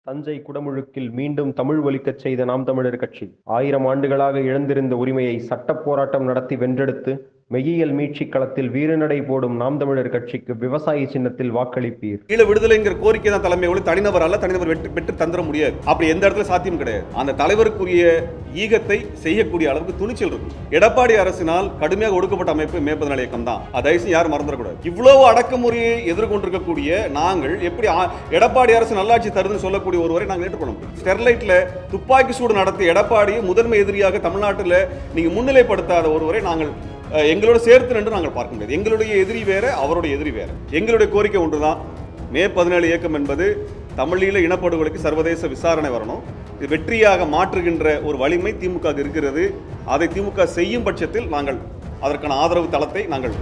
தஞ்சை குடமுழுக்கில் மீண்டும் தமிழ் ஒலிக்கச் செய்த நாம் தமிழர் கட்சி ஆயிரம் ஆண்டுகளாக இழந்திருந்த உரிமையை சட்டப் போராட்டம் நடத்தி வென்றெடுத்து மெய்யியல் மீட்சிக் களத்தில் வீரநடை போடும் நாம் தமிழர் கட்சிக்கு விவசாயி சின்னத்தில் வாக்களிப்பீர் ஈழ விடுதலைங்கிற கோரிக்கை தான் தலைமை ஒளி தனிநபர் அல்ல தனிநபர் வெற்றி பெற்று தந்துட முடியாது அப்படி எந்த இடத்துல சாத்தியம் கிடையாது அந்த தலைவருக்குரிய ஈகத்தை செய்யக்கூடிய அளவுக்கு துணிச்சல் இருக்கு எடப்பாடி அரசினால் கடுமையாக ஒடுக்கப்பட்ட அமைப்பு மேற்பதனால் இயக்கம் தான் அதை தயவுசெய்து யாரும் மறந்துடக்கூடாது இவ்வளவு அடக்குமுறையை எதிர்கொண்டிருக்கக்கூடிய நாங்கள் எப்படி ஆ- எடப்பாடி அரசு நல்லாட்சி தருதுன்னு சொல்லக்கூடிய ஒருவரை நாங்கள் ஏற்றுக்கொள்ள முடியும் ஸ்டெர்லைட்ல துப்பாக்கி சூடு நடத்திய எடப்பாடியை முதன்மை எதிரியாக தமிழ்நாட்டில் நீங்க முன்னிலைப்படுத்தாத ஒருவரை நாங்கள் அஹ், எங்களோட சேர்த்து நின்று நாங்கள் பார்க்க முடியாது எங்களுடைய எதிரி வேற அவருடைய எதிரி வேற எங்களுடைய கோரிக்கை ஒன்றுதான் மே பதினேழு இயக்கம் என்பது தமிழீழ இனப்படுகொலைக்கு சர்வதேச விசாரணை வரணும் இது வெற்றியாக மாற்றுகின்ற ஒரு வலிமை திமுக க்கு இருக்கிறது அதை திமுக செய்யும் பட்சத்தில் நாங்கள் அதற்கான ஆதரவு தளத்தை நாங்கள்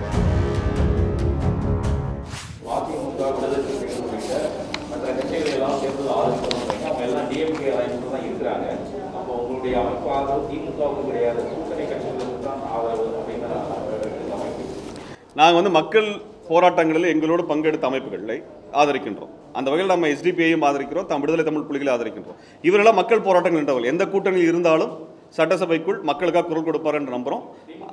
அதிமுக விடுதலை சிறுத்தைகள் உள்ளிட்ட மற்ற கட்சிகள் எல்லாம் தேர்தல் ஆதரவு பண்ணுறீங்க அவங்க எல்லாம் டிஎம்கே அலைன்ஸில் தான் இருக்கிறாங்க அப்போ உங்களுடைய அமைப்பு ஆதரவு திமுகவுக்கு கிடையாது கூட்டணி கட்சிகளுக்கு தான் ஆதரவு அப்படிங்கிற அமைப்பு நாங்கள் வந்து மக்கள் போராட்டங்களில் எங்களோடு பங்கெடுத்த அமைப்புகளை ஆதரிக்கின்றோம் அந்த வகையில் நம்ம எஸ்டிபியையும் ஆதரிக்கிறோம் தம் விடுதலை தமிழ் புலிகளை ஆதரிக்கின்றோம் இவரெல்லாம் மக்கள் போராட்டங்கள் என்றவர்கள் எந்த கூட்டணியில் இருந்தாலும் சட்டசபைக்குள் மக்களுக்காக குரல் கொடுப்பார் என்று நம்புகிறோம்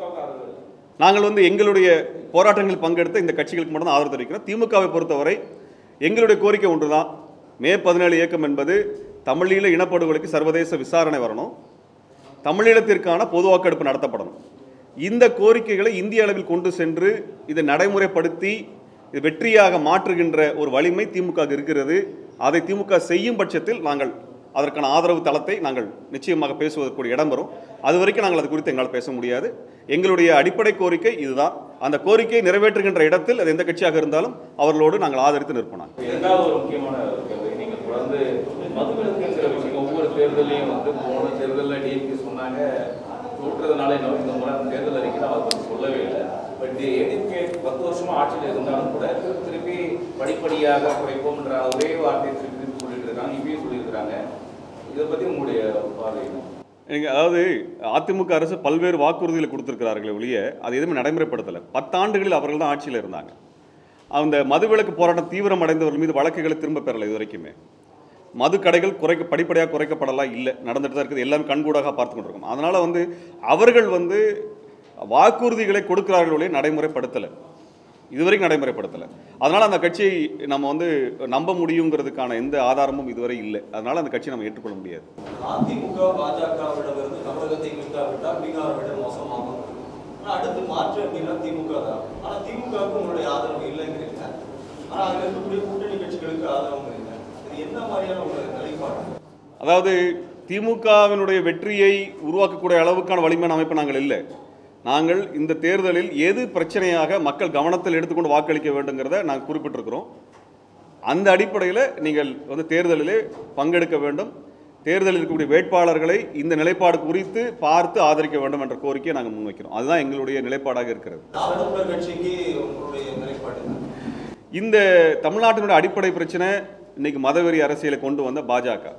நாங்கள் வந்து எங்களுடைய போராட்டங்களில் பங்கெடுத்த இந்த கட்சிகளுக்கு மட்டும் தான் ஆதரவு தெரிவிக்கிறோம் திமுகவை பொறுத்தவரை எங்களுடைய கோரிக்கை ஒன்றுதான் மே பதினேழு இயக்கம் என்பது தமிழீழ இனப்படுகொலைக்கு சர்வதேச விசாரணை வரணும் தமிழீழத்திற்கான பொது வாக்கெடுப்பு நடத்தப்படணும் இந்த கோரிக்கைகளை இந்திய அளவில் கொண்டு சென்று இதை நடைமுறைப்படுத்தி இது வெற்றியாக மாற்றுகின்ற ஒரு வலிமை திமுக க்கு இருக்கிறது அதை திமுக செய்யும் பட்சத்தில் நாங்கள் அதற்கான ஆதரவு தளத்தை நாங்கள் நிச்சயமாக பேசுவதற்குரிய இடம் வரும் அது வரைக்கும் நாங்கள் அது குறித்து எங்களால் பேச முடியாது எங்களுடைய அடிப்படை கோரிக்கை இதுதான் அந்த கோரிக்கையை நிறைவேற்றுகின்ற இடத்தில் அது எந்த கட்சியாக இருந்தாலும் அவர்களோடு நாங்கள் ஆதரித்து நிற்போம் நாங்கள். இரண்டாவது ஒரு முக்கியமான கேள்வி நீங்கள் தொடர்ந்து மதுவிலக்கு சில விஷயங்கள் ஒவ்வொரு தேர்தலையும் வந்து போன தேர்தலில் டிஎம்கே சொன்னாங்க தோற்றதுனால என்ன இந்த முறை தேர்தல் அறிக்கை அதை பற்றி சொல்லவே இல்லை பட் ஏடிஎம்கே பத்து வருஷமா ஆட்சியில் இருந்தாலும் கூட திருப்பி திருப்பி படிப்படியாக குறைப்போம்ன்ற ஒரே வார்த்தையை திருப்பி திருப்பி சொல்லிட்டு இருக்காங்க இப்பயும் சொல்லியிருக்கிறாங்க இதை பற்றி உங்களுடைய பார்வை என்ன? எனக்கு அதாவது அதிமுக அரசு பல்வேறு வாக்குறுதிகளை கொடுத்திருக்கிறார்களே ஒழிய அது எதுவுமே நடைமுறைப்படுத்தலை பத்தாண்டுகளில் அவர்கள் தான் ஆட்சியில் இருந்தாங்க அந்த மதுவிலக்கு போராட்டம் தீவிரம் அடைந்தவர்கள் மீது வழக்குகளை திரும்ப பெறலை இது வரைக்குமே மது கடைகள் குறைக்க படிப்படியாக குறைக்கப்படலாம் இல்லை நடந்துட்டு தான் இருக்குது எல்லாமே கண்கூடாக பார்த்து கொண்டிருக்கோம் அதனால் வந்து அவர்கள் வந்து வாக்குறுதிகளை கொடுக்கிறார்கள் ஒழிய நடைமுறைப்படுத்தலை இதுவரைக்கும் நடைமுறைப்படுத்தலை அதனால் அந்த கட்சியை நம்ம வந்து நம்ப முடியுங்கிறதுக்கான எந்த ஆதாரமும் இதுவரை இல்லை அதனால் அந்த கட்சியை நம்ம ஏற்றுக்கொள்ள முடியாது அதிமுக பாஜகவிடமிருந்து தமிழகத்தை மீட்காவிட்டால் பீகாரை விட மோசமாகும் ஆனா அடுத்து மாற்று அப்படின்னா திமுக தான் ஆனா திமுகவுக்கு உங்களுடைய ஆதரவு இல்லைங்கிறீங்க ஆனா அங்க இருக்கக்கூடிய கூட்டணி கட்சிகளுக்கு ஆதரவுங்கிறீங்க இது என்ன மாதிரியான ஒரு நிலைப்பாடு அதாவது திமுகவினுடைய வெற்றியை உருவாக்கக்கூடிய அளவுக்கான வலிமையான அமைப்பு நாங்கள் இல்லை நாங்கள் இந்த தேர்தலில் எது பிரச்சனையாக மக்கள் கவனத்தில் எடுத்துக்கொண்டு வாக்களிக்க வேண்டுங்கிறத நாங்கள் குறிப்பிட்டிருக்கிறோம் அந்த அடிப்படையில் நீங்கள் வந்து தேர்தலிலே பங்கெடுக்க வேண்டும் தேர்தலில் இருக்கக்கூடிய வேட்பாளர்களை இந்த நிலைப்பாடு குறித்து பார்த்து ஆதரிக்க வேண்டும் என்ற கோரிக்கையை நாங்கள் முன்வைக்கிறோம் அதுதான் எங்களுடைய நிலைப்பாடாக இருக்கிறது நாம் தமிழர் கட்சிக்கு உங்களுடைய நிலைப்பாடு என்ன? இந்த தமிழ்நாட்டினுடைய அடிப்படை பிரச்சனை இன்னைக்கு மதவெறி அரசியலை கொண்டு வந்த பாஜக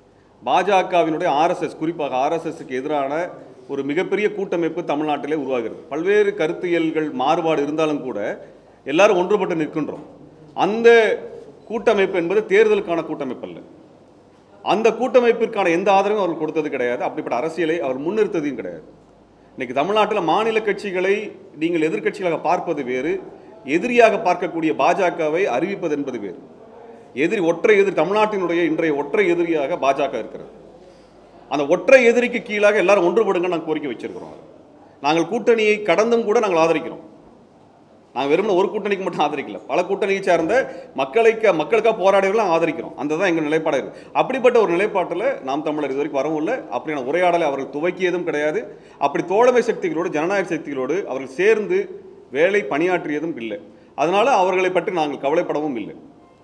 பாஜகவினுடைய ஆர்எஸ்எஸ் குறிப்பாக ஆர்எஸ்எஸ்க்கு எதிரான ஒரு மிகப்பெரிய கூட்டமைப்பு தமிழ்நாட்டிலே உருவாகிறது பல்வேறு கருத்தியல்கள் மாறுபாடு இருந்தாலும் கூட எல்லாரும் ஒன்றுபட்டு நிற்கின்றோம் அந்த கூட்டமைப்பு என்பது தேர்தலுக்கான கூட்டமைப்பு அல்ல அந்த கூட்டமைப்பிற்கான எந்த ஆதரவும் அவர்கள் கொடுத்தது கிடையாது அப்படிப்பட்ட அரசியலை அவர் முன்னிறுத்ததையும் கிடையாது இன்னைக்கு தமிழ்நாட்டில் மாநில கட்சிகளை நீங்கள் எதிர்க்கட்சிகளாக பார்ப்பது வேறு எதிரியாக பார்க்கக்கூடிய பாஜகவை அறிவிப்பது என்பது வேறு எதிரி ஒற்றை எதிரி தமிழ்நாட்டினுடைய இன்றைய ஒற்றை எதிரியாக பாஜக இருக்கிறது அந்த ஒற்றை எதிரிக்கு கீழாக எல்லாரும் ஒன்றுபடுங்க நாங்கள் கோரிக்கை வச்சிருக்கிறோம் நாங்கள் கூட்டணியை கடந்தும் கூட நாங்கள் ஆதரிக்கிறோம் நாங்கள் வெறும் ஒரு கூட்டணிக்கு மட்டும் ஆதரிக்கல பல கூட்டணியை சார்ந்த மக்களுக்கு மக்களுக்காக போராடியவர்களும் ஆதரிக்கிறோம் அந்த தான் எங்கள் நிலைப்பாடு இருக்கு அப்படிப்பட்ட ஒரு நிலைப்பாட்டில் நாம் தமிழர் இது வரைக்கும் வரவும் இல்லை அப்படியான உரையாடலை அவர்கள் துவக்கியதும் கிடையாது அப்படி தோழமை சக்திகளோடு ஜனநாயக சக்திகளோடு அவர்கள் சேர்ந்து வேலை பணியாற்றியதும் இல்லை அதனால அவர்களை பற்றி நாங்கள் கவலைப்படவும் இல்லை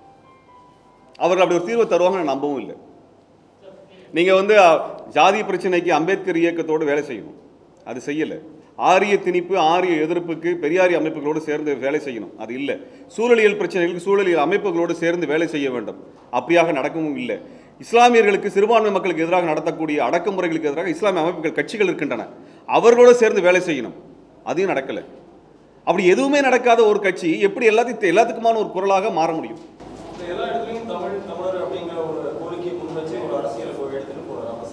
அவர்கள் அப்படி ஒரு தீர்வை தருவாங்க நம்பவும் இல்லை நீங்கள் வந்து அ, ஜாதி பிரச்சனைக்கு அம்பேத்கர் இயக்கத்தோடு வேலை செய்யணும் அது செய்யலை ஆரிய திணிப்பு ஆரிய எதிர்ப்புக்கு பெரியாரிய அமைப்புகளோடு சேர்ந்து வேலை செய்யணும் அது இல்லை சூழலியல் பிரச்சனைகளுக்கு சூழலியல் அமைப்புகளோடு சேர்ந்து வேலை செய்ய வேண்டும் அப்படியாக நடக்கவும் இல்லை இஸ்லாமியர்களுக்கு சிறுபான்மை மக்களுக்கு எதிராக நடத்தக்கூடிய அடக்குமுறைகளுக்கு எதிராக இஸ்லாமிய அமைப்புகள் கட்சிகள் இருக்கின்றன அவர்களோடு சேர்ந்து வேலை செய்யணும் அதையும் நடக்கலை அப்படி எதுவுமே நடக்காத ஒரு கட்சி எப்படி எல்லாத்தையும் எல்லாத்துக்குமான ஒரு குரலாக மாற முடியும் இந்த எல்லா இடத்துலையும் தமிழ் தமிழர் அப்படிங்கிற ஒரு கோரிக்கை முன்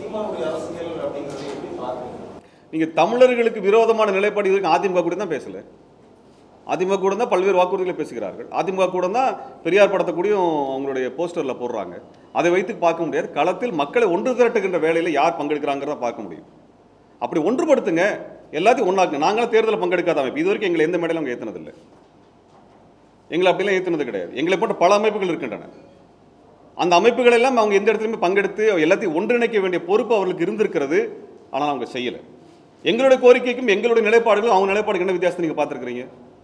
சீமானுடைய அரசியல் அப்படிங்கறத எப்படி பாக்குறீங்க நீங்க தமிழர்களுக்கு விரோதமான நிலைப்பாடு இது வரைக்கும் அதிமுக கூட தான் பேசல அதிமுக கூட தான் பல்வேறு வாக்குறுதிகளை பேசுகிறார்கள் அதிமுக கூட தான் பெரியார் படத்தை கூடயும் அவங்களுடைய போஸ்டர்ல போடுறாங்க அதை வைத்து பார்க்க முடியாது களத்தில் மக்களை ஒன்று திரட்டுகின்ற வேலையில் யார் பங்கெடுக்கிறாங்கிறத பார்க்க முடியும் அப்படி ஒன்றுபடுத்துங்க எல்லாத்தையும் ஒன்றாக்குங்க நாங்களும் தேர்தலில் பங்கெடுக்காத அமைப்பு இது வரைக்கும் எங்களை எந்த மேடையிலும் அவங்க ஏற்றினதில்லை எங்களை அப்படிலாம் ஏற்றினது கிடையாது எங்களை போன்ற பல அமைப்புகள் இருக்கின்றன அந்த அமைப்புகள் எல்லாம் அவங்க எந்த இடத்துலையுமே பங்கெடுத்து எல்லாத்தையும் ஒன்றிணைக்க வேண்டிய பொறுப்பு அவர்களுக்கு இருந்திருக்கிறது ஆனால் அவங்க செய்யலை எங்களுடைய கோரிக்கைக்கும் எங்களுடைய நிலைப்பாடுகளும் அவங்க நிலைப்பாடுக்கு என்ன வித்தியாசத்தை நீங்கள் பார்த்துருக்கிறீங்க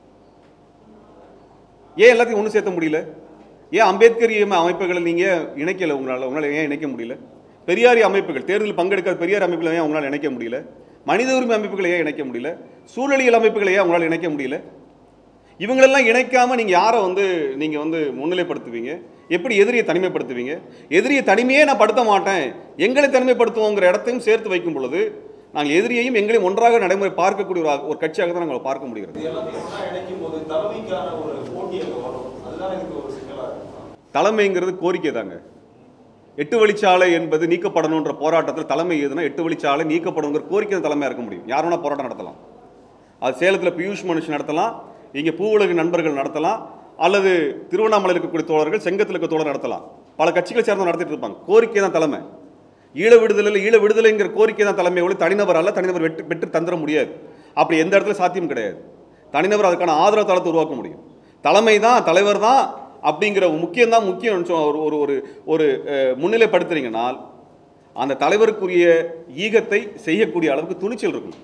ஏன் எல்லாத்தையும் ஒன்று சேர்த்த முடியல ஏன் அம்பேத்கரிய அமைப்புகளை நீங்கள் இணைக்கல உங்களால் உங்களால் ஏன் இணைக்க முடியல பெரியாரிய அமைப்புகள் தேர்தலில் பங்கெடுக்காத பெரியார் அமைப்புகளை ஏன் உங்களால் இணைக்க முடியல மனித உரிமை அமைப்புகளை ஏன் இணைக்க முடியல சூழலியல் அமைப்புகளை ஏன் உங்களால் இணைக்க முடியல இவங்களெல்லாம் இணைக்காம நீங்க யாரை வந்து நீங்க வந்து முன்னிலைப்படுத்துவீங்க எப்படி எதிரியை தனிமைப்படுத்துவீங்க எதிரியை தனிமையே நான் படுத்த மாட்டேன் எங்களை தனிமைப்படுத்துவோங்கிற இடத்தையும் சேர்த்து வைக்கும் பொழுது நாங்கள் எதிரியையும் எங்களையும் ஒன்றாக நடைமுறை பார்க்கக்கூடிய ஒரு ஒரு கட்சியாக தான் நாங்கள் பார்க்க முடிகிறது இது எல்லாத்தையும் ஒன்றா இணைக்கும் போது தலைமைக்கான ஒரு போட்டி அங்க வரும் அதுதான் இதுக்கு ஒரு சிக்கலா இருக்கும் தலைமைங்கிறது கோரிக்கை தாங்க எட்டு வழிச்சாலை என்பது நீக்கப்படணுன்ற போராட்டத்தில் தலைமை எதுனா எட்டு வழிச்சாலை நீக்கப்படுங்கிற கோரிக்கை தான் தலைமையாக இருக்க முடியும் யார் வேணா போராட்டம் நடத்தலாம் அது சேலத்தில் பியூஷ் மனுஷ் நடத்தலாம் இங்கே பூவுலக நண்பர்கள் நடத்தலாம் அல்லது திருவண்ணாமலையில் இருக்கக்கூடிய தோழர்கள் செங்கத்தில் இருக்க தோழர் நடத்தலாம் பல கட்சிகளை சேர்ந்து நடத்திட்டு இருப்பாங்க கோரிக்கை தான் தலைமை ஈழ விடுதலையில் ஈழ விடுதலைங்கிற கோரிக்கை தான் தலைமை ஒளி தனிநபர் அல்ல தனிநபர் வெற்றி பெற்று தந்துட முடியாது அப்படி எந்த இடத்துல சாத்தியம் கிடையாது தனிநபர் அதுக்கான ஆதரவு தளத்தை உருவாக்க முடியும் தலைமை தான் தலைவர் தான் அப்படிங்கிற முக்கியம் தான் முக்கியம் ஒரு ஒரு ஒரு ஒரு அஹ், முன்னிலைப்படுத்துறீங்கனால் அந்த தலைவருக்குரிய ஈகத்தை செய்யக்கூடிய அளவுக்கு துணிச்சல் இருக்கணும்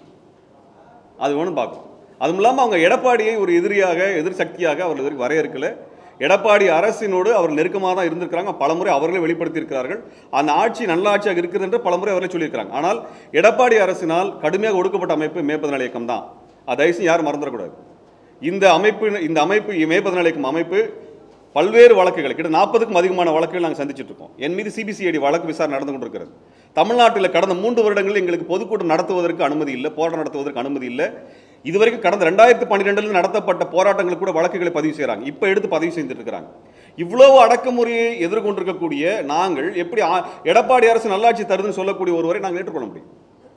அது வேணும் பார்க்கணும் அதுவும் இல்லாமல் அவங்க எடப்பாடியை ஒரு எதிரியாக எதிர் சக்தியாக அவர் இதுவரைக்கும் வரையறுக்கல எடப்பாடி அரசினோடு அவர் நெருக்கமாக தான் இருந்திருக்கிறாங்க பலமுறை அவர்களே வெளிப்படுத்தியிருக்கிறார்கள் அந்த ஆட்சி நல்ல ஆட்சியாக இருக்குது என்று பலமுறை அவர்களே சொல்லியிருக்கிறாங்க ஆனால் எடப்பாடி அரசினால் கடுமையாக ஒடுக்கப்பட்ட அமைப்பு மேற்பதனால இயக்கம் தான் அதை தயவுசெய்து யாரும் மறந்துடக்கூடாது இந்த அமைப்பு இந்த அமைப்பு மேற்பதனால இயக்கம் அமைப்பு பல்வேறு வழக்குகள் கிட்ட நாற்பதுக்கும் அதிகமான வழக்குகள் நாங்கள் சந்திச்சுட்டு இருக்கோம் என் மீது சிபிசிஐடி வழக்கு விசாரணை நடந்து கொண்டிருக்கிறது தமிழ்நாட்டில் கடந்த மூன்று வருடங்களில் எங்களுக்கு பொதுக்கூட்டம் நடத்துவதற்கு அனுமதி இல்லை போராட்டம் நடத்துவதற்கு அனுமதி இல்லை இதுவரைக்கும் கடந்த ரெண்டாயிரத்து பன்னிரெண்டில் நடத்தப்பட்ட போராட்டங்களுக்கு கூட வழக்குகளை பதிவு செய்கிறாங்க இப்போ எடுத்து பதிவு செய்துட்டு இருக்கிறாங்க இவ்வளவு அடக்குமுறையை எதிர்கொண்டிருக்கக்கூடிய நாங்கள் எப்படி ஆ- எடப்பாடி அரசு நல்லாட்சி தருதுன்னு சொல்லக்கூடிய ஒருவரை நாங்கள் ஏற்றுக்கொள்ள முடியும்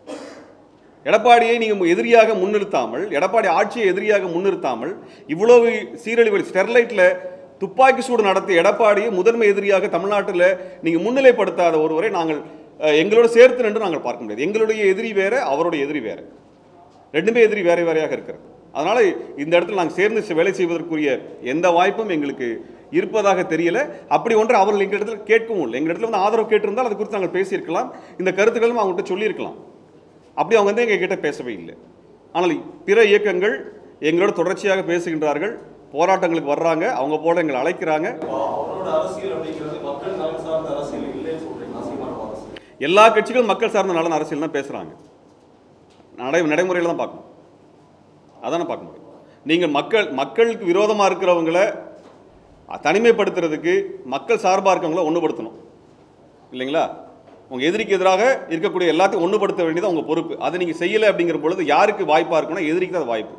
எடப்பாடியை நீங்கள் எதிரியாக முன்னிறுத்தாமல் எடப்பாடி ஆட்சியை எதிரியாக முன்னிறுத்தாமல் இவ்வளவு சீரழிவு ஸ்டெர்லைட்டில் துப்பாக்கி சூடு நடத்திய எடப்பாடியை முதன்மை எதிரியாக தமிழ்நாட்டில் நீங்கள் முன்னிலைப்படுத்தாத ஒருவரை நாங்கள் அஹ், எங்களோட சேர்த்து நின்று நாங்கள் பார்க்க முடியாது எங்களுடைய எதிரி வேற அவருடைய எதிரி வேற ரெண்டுமே எதிரி வேற வேறையாக இருக்கிறது அதனால இந்த இடத்துல நாங்கள் சேர்ந்து செ- வேலை செய்வதற்குரிய எந்த வாய்ப்பும் எங்களுக்கு இருப்பதாக தெரியல அப்படி ஒன்று அவர்கள் எங்களிடத்தில் கேட்கவும் இல்லை எங்களிடத்தில் வந்து ஆதரவு கேட்டிருந்தால் அது குறித்து நாங்கள் பேசியிருக்கலாம் இந்த கருத்துக்களும் அவங்ககிட்ட சொல்லியிருக்கலாம் அப்படி அவங்க வந்து எங்ககிட்ட பேசவே இல்லை ஆனால் பிற இயக்கங்கள் எங்களோட தொடர்ச்சியாக பேசுகின்றார்கள் போராட்டங்களுக்கு வர்றாங்க அவங்க போல எங்களை அழைக்கிறாங்க அப்போ அவரோட அரசியல் அப்படிங்கிறது மக்கள் நலன் சார்ந்த அரசியல் இல்லைன்னு சொல்றீங்க சீமானோட அரசியல் எல்லா கட்சிகளும் மக்கள் சார்ந்த நலன் அரசியல் தான் பேசுகிறாங்க நடை நடைமுறையில் தான் பார்க்கணும் அதானே பார்க்க முடியும் நீங்கள் மக்கள் மக்களுக்கு விரோதமாக இருக்கிறவங்கள தனிமைப்படுத்துறதுக்கு மக்கள் சார்பாக இருக்கவங்கள ஒன்றுபடுத்தணும் இல்லைங்களா உங்கள் எதிரிக்கு எதிராக இருக்கக்கூடிய எல்லாத்தையும் ஒன்றுபடுத்த வேண்டியது உங்கள் பொறுப்பு அதை நீங்கள் செய்யலை அப்படிங்கிற பொழுது யாருக்கு வாய்ப்பாக இருக்குன்னா எதிரிக்கு தான் அது வாய்ப்பு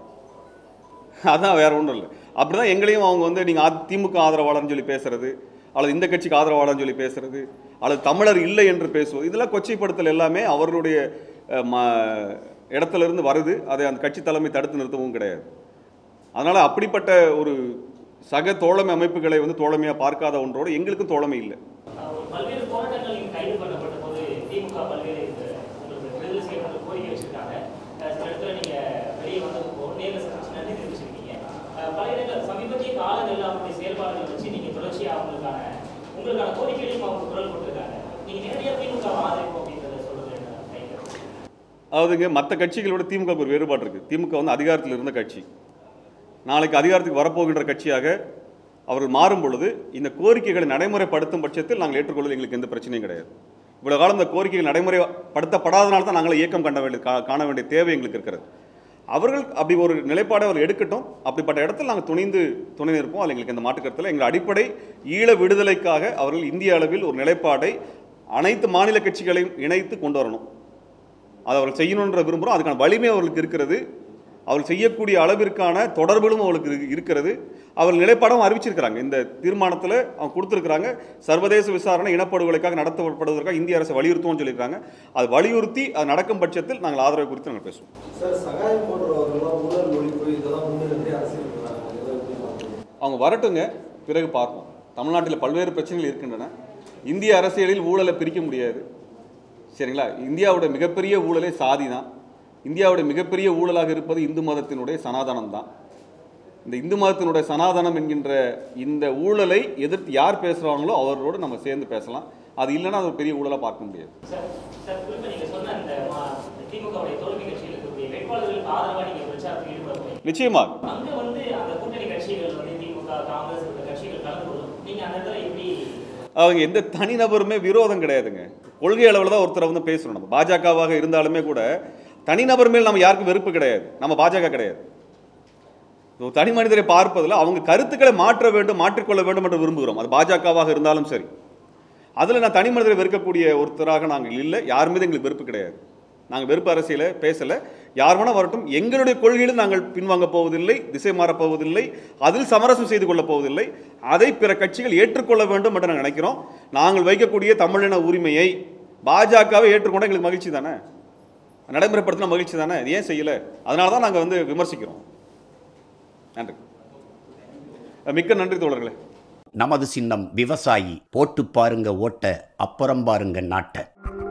அதான் வேற ஒன்றும் இல்லை அப்படி தான் எங்களையும் அவங்க வந்து நீங்கள் திமுக ஆதரவாளர்னு சொல்லி பேசுறது அல்லது இந்த கட்சிக்கு ஆதரவாளர்னு சொல்லி பேசுறது அல்லது தமிழர் இல்லை என்று பேசுவது இதெல்லாம் கொச்சைப்படுத்தல் எல்லாமே அவர்களுடைய அஹ், ம இடத்துல இருந்து வருது அதை அந்த கட்சி தலைமை தடுத்து நிறுத்தவும் கிடையாது அதனால் அப்படிப்பட்ட ஒரு சக தோழமை அமைப்புகளை வந்து தோழமையாக பார்க்காத ஒன்றோடு எங்களுக்கும் தோழமை இல்லை ஒரு பல்வேறு போராட்டங்கள் நீங்க கைது பண்ணப்பட்ட போது திமுக பல்வேறு இந்த உங்களுக்கு விடுதலை செய்யப்பட்ட கோரிக்கை வச்சிருக்காங்க அஹ் சில இடத்துல நீங்க வெளியே வந்தது போ நேரில் சந்திச்சு நன்றி தெரிவிச்சிருக்கீங்க அஹ் பல இடங்கள் சமீபத்திய காலங்களில் அவங்களுடைய செயல்பாடுகளை வச்சு நீங்க தொடர்ச்சியா அவங்களுக்கான உங்களுக்கான கோரிக்கைகளையும் அவங்க குரல் கொடுத்துருக்காங்க நீங்க நேரடியாக திமுக ஆதரிப்போம் அப்படின்றத சொல்றது என்ன கைது அதாவதுங்க மற்ற கட்சிகளோட திமுக ஒரு வேறுபாடு இருக்குது திமுக வந்து அதிகாரத்தில் இருந்த கட்சி நாளைக்கு அதிகாரத்துக்கு வரப்போகின்ற கட்சியாக அவர்கள் மாறும் பொழுது இந்த கோரிக்கைகளை நடைமுறைப்படுத்தும் பட்சத்தில் நாங்கள் ஏற்றுக்கொள்வது எங்களுக்கு எந்த பிரச்சனையும் கிடையாது இவ்வளவு காலம் இந்த கோரிக்கைகள் நடைமுறைப்படுத்தப்படாதனால தான் நாங்கள் இயக்கம் கண்ட வேண்டிய கா- காண வேண்டிய தேவை எங்களுக்கு இருக்கிறது அவர்கள் அப்படி ஒரு நிலைப்பாடை அவர் எடுக்கட்டும் அப்படிப்பட்ட இடத்தில் நாங்கள் துணிந்து துணை நிற்போம் அதில் எங்களுக்கு இந்த மாற்றுக்கருத்தில் எங்கள் அடிப்படை ஈழ விடுதலைக்காக அவர்கள் இந்திய அளவில் ஒரு நிலைப்பாடை அனைத்து மாநில கட்சிகளையும் இணைத்து கொண்டு வரணும் அதை அவர்கள் செய்யணுன்ற விரும்புகிறோம் அதுக்கான வலிமை அவர்களுக்கு இருக்கிறது அவள் செய்யக்கூடிய அளவிற்கான தொடர்புகளும் அவளுக்கு இரு- இருக்கிறது அவள் நிலைப்பாடும் அறிவிச்சிருக்கிறாங்க இந்த தீர்மானத்தில் அவங்க கொடுத்துருக்குறாங்க சர்வதேச விசாரணை இனப்படுகொலைக்காக நடத்தப்படுவதற்காக இந்திய அரசு வலியுறுத்துவோம்னு சொல்லியிருக்காங்க அது வலியுறுத்தி அது நடக்கும் பட்சத்தில் நாங்கள் ஆதரவு குறித்து நாங்கள் பேசுவோம் சார் சகாயம் போன்றவர்கள்லாம் ஊழல் ஒழிப்பு இதெல்லாம் முன்னிறுத்தி அரசியல் பண்றாங்க. இதை எப்படி பார்க்கறீங்க? அவங்க வரட்டுங்க பிறகு பார்ப்போம் தமிழ்நாட்டில் பல்வேறு பிரச்சனைகள் இருக்கின்றன இந்திய அரசியலில் ஊழலை பிரிக்க முடியாது சரிங்களா இந்தியாவுடைய மிகப்பெரிய ஊழலே சாதி தான் இந்தியாவுடைய மிகப்பெரிய ஊழலாக இருப்பது இந்து மதத்தினுடைய சனாதனம் தான் இந்த இந்து மதத்தினுடைய சனாதனம் என்கின்ற இந்த ஊழலை எதிர்த்து யார் பேசுகிறாங்களோ அவர்களோடு நம்ம சேர்ந்து பேசலாம் அது இல்லைன்னா அது ஒரு பெரிய ஊழலாக பார்க்க முடியாது சார் சார் குறிப்பா நீங்க சொன்ன அந்த மா- திமுகவுடைய தோல்வி கட்சியில் இருக்கக்கூடிய வேட்பாளர்களுக்கு ஆதரவா நீங்க பிரச்சாரத்தில் ஈடுபட போறீங்க நிச்சயமாக அங்க வந்து அந்த கூட்டணி கட்சிகள் வந்து திமுக காங்கிரஸ் இந்த கட்சிகள் கலந்து கொள்ளும் நீங்க அந்த இடத்துல எப்படி அவங்க எந்த தனிநபருமே விரோதம் கிடையாதுங்க கொள்கை அளவில் தான் ஒருத்தரை வந்து பேசணும் நம்ம பாஜகவாக இருந்தாலுமே கூட தனிநபர் மேல் நம்ம யாருக்கும் வெறுப்பு கிடையாது நம்ம பாஜக கிடையாது ஒரு தனி மனிதரை பார்ப்பதில் அவங்க கருத்துக்களை மாற்ற வேண்டும் மாற்றிக்கொள்ள வேண்டும் என்று விரும்புகிறோம் அது பாஜகவாக இருந்தாலும் சரி அதில் நான் தனி மனிதரை வெறுக்கக்கூடிய ஒருத்தராக நாங்கள் இல்லை யார் மீது எங்களுக்கு வெறுப்பு கிடையாது நாங்கள் வெறுப்பு அரசியலை பேசலை யார் வேணால் வரட்டும் எங்களுடைய கொள்கையிலும் நாங்கள் பின்வாங்க போவதில்லை திசை மாறப் போவதில்லை அதில் சமரசம் செய்து கொள்ளப் போவதில்லை அதை பிற கட்சிகள் ஏற்றுக்கொள்ள வேண்டும் என்று நாங்கள் நினைக்கிறோம் நாங்கள் வைக்கக்கூடிய தமிழின உரிமையை பாஜகவை ஏற்றுக்கொண்ட எங்களுக்கு மகிழ்ச்சி தானே நடைமுறைப்படுத்தின மகிழ்ச்சி தானே இது ஏன் செய்யலை அதனால தான் நாங்கள் வந்து விமர்சிக்கிறோம் நன்றி மிக்க நன்றி தோழர்களே நமது சின்னம் விவசாயி போட்டு பாருங்க ஓட்ட அப்புறம் பாருங்க நாட்டை